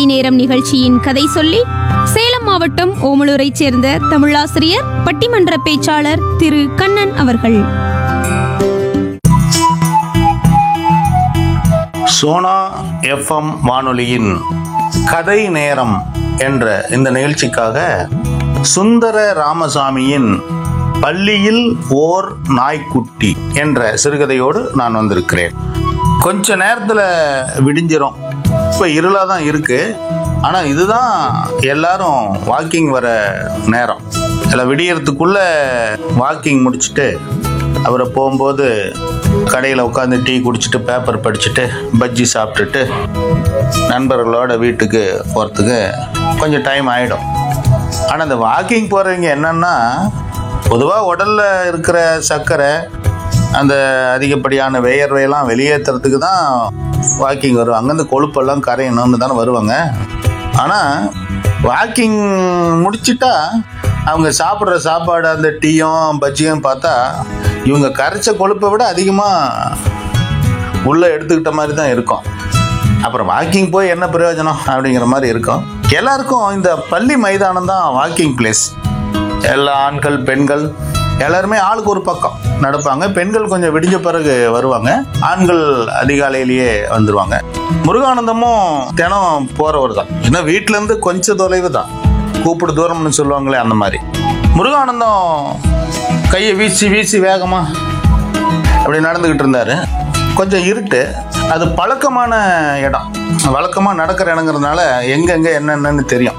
கதை நேரம் நிகழ்ச்சியின் கதை சொல்லி சேலம் மாவட்டம் ஓமலூரைச் சேர்ந்த தமிழாசிரியர் பட்டிமன்ற பேச்சாளர் திரு கண்ணன் அவர்கள் சோனா எஃப்எம் வானொலியின் கதை நேரம் என்ற இந்த நிகழ்ச்சிக்காக சுந்தர ராமசாமியின் பள்ளியில் ஓர் நாய்க்குட்டி என்ற சிறுகதையோடு நான் வந்திருக்கிறேன் கொஞ்ச நேரத்தில் விடிஞ்சிரும் இப்போ இருளாக தான் இருக்கு ஆனால் இதுதான் எல்லாரும் வாக்கிங் வர நேரம் இல்லை விடியறதுக்குள்ள வாக்கிங் முடிச்சுட்டு அவரை போகும்போது கடையில் உட்காந்து டீ குடிச்சிட்டு பேப்பர் படிச்சுட்டு பஜ்ஜி சாப்பிட்டுட்டு நண்பர்களோட வீட்டுக்கு போகிறதுக்கு கொஞ்சம் டைம் ஆகிடும் ஆனால் இந்த வாக்கிங் போகிறவங்க என்னன்னா பொதுவாக உடலில் இருக்கிற சர்க்கரை அந்த அதிகப்படியான வேயர்வையெல்லாம் வெளியேற்றுறதுக்கு தான் வாக்கிங் வருவாங்க அந்த கொழுப்பெல்லாம் கரையணும்னு தானே வருவாங்க ஆனால் வாக்கிங் முடிச்சிட்டா அவங்க சாப்பிட்ற சாப்பாடு அந்த டீயும் பஜ்ஜியும் பார்த்தா இவங்க கரைச்ச கொழுப்பை விட அதிகமாக உள்ளே எடுத்துக்கிட்ட மாதிரி தான் இருக்கும் அப்புறம் வாக்கிங் போய் என்ன பிரயோஜனம் அப்படிங்கிற மாதிரி இருக்கும் எல்லாருக்கும் இந்த பள்ளி மைதானம் தான் வாக்கிங் பிளேஸ் எல்லா ஆண்கள் பெண்கள் எல்லாருமே ஆளுக்கு ஒரு பக்கம் நடப்பாங்க பெண்கள் கொஞ்சம் விடிஞ்ச பிறகு வருவாங்க ஆண்கள் அதிகாலையிலேயே வந்துருவாங்க முருகானந்தமும் தினம் போறவர் தான் ஏன்னா வீட்டுல இருந்து கொஞ்சம் தொலைவு தான் கூப்பிடு தூரம்னு சொல்லுவாங்களே அந்த மாதிரி முருகானந்தம் கையை வீசி வீசி வேகமா அப்படி நடந்துக்கிட்டு இருந்தாரு கொஞ்சம் இருட்டு அது பழக்கமான இடம் வழக்கமாக நடக்கிற இடங்கிறதுனால எங்கெங்க என்னென்னு தெரியும்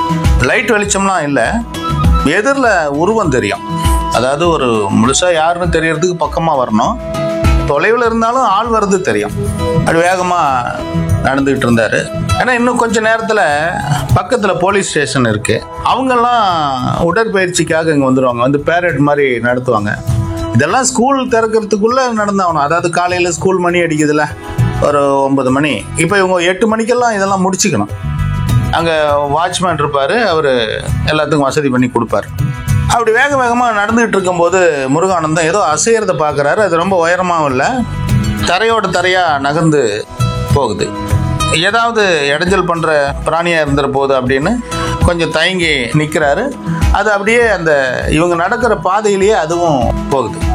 லைட் வெளிச்சம்லாம் இல்லை எதிரில் உருவம் தெரியும் அதாவது ஒரு முழுசாக யாருன்னு தெரியறதுக்கு பக்கமாக வரணும் தொலைவில் இருந்தாலும் ஆள் வர்றது தெரியும் அப்படி வேகமாக நடந்துக்கிட்டு இருந்தார் ஏன்னா இன்னும் கொஞ்ச நேரத்தில் பக்கத்தில் போலீஸ் ஸ்டேஷன் இருக்குது அவங்கெல்லாம் உடற்பயிற்சிக்காக இங்கே வந்துடுவாங்க வந்து பேரட் மாதிரி நடத்துவாங்க இதெல்லாம் ஸ்கூல் திறக்கிறதுக்குள்ளே நடந்தாகணும் அதாவது காலையில் ஸ்கூல் மணி அடிக்குதுல்ல ஒரு ஒன்பது மணி இப்போ இவங்க எட்டு மணிக்கெல்லாம் இதெல்லாம் முடிச்சுக்கணும் அங்கே வாட்ச்மேன் இருப்பார் அவர் எல்லாத்துக்கும் வசதி பண்ணி கொடுப்பாரு அப்படி வேக வேகமாக நடந்துகிட்டு இருக்கும்போது முருகானந்தம் ஏதோ அசையறதை பார்க்குறாரு அது ரொம்ப உயரமாகவும் இல்லை தரையோட தரையாக நகர்ந்து போகுது ஏதாவது இடைஞ்சல் பண்ணுற பிராணியாக இருந்துற போகுது அப்படின்னு கொஞ்சம் தயங்கி நிற்கிறாரு அது அப்படியே அந்த இவங்க நடக்கிற பாதையிலேயே அதுவும் போகுது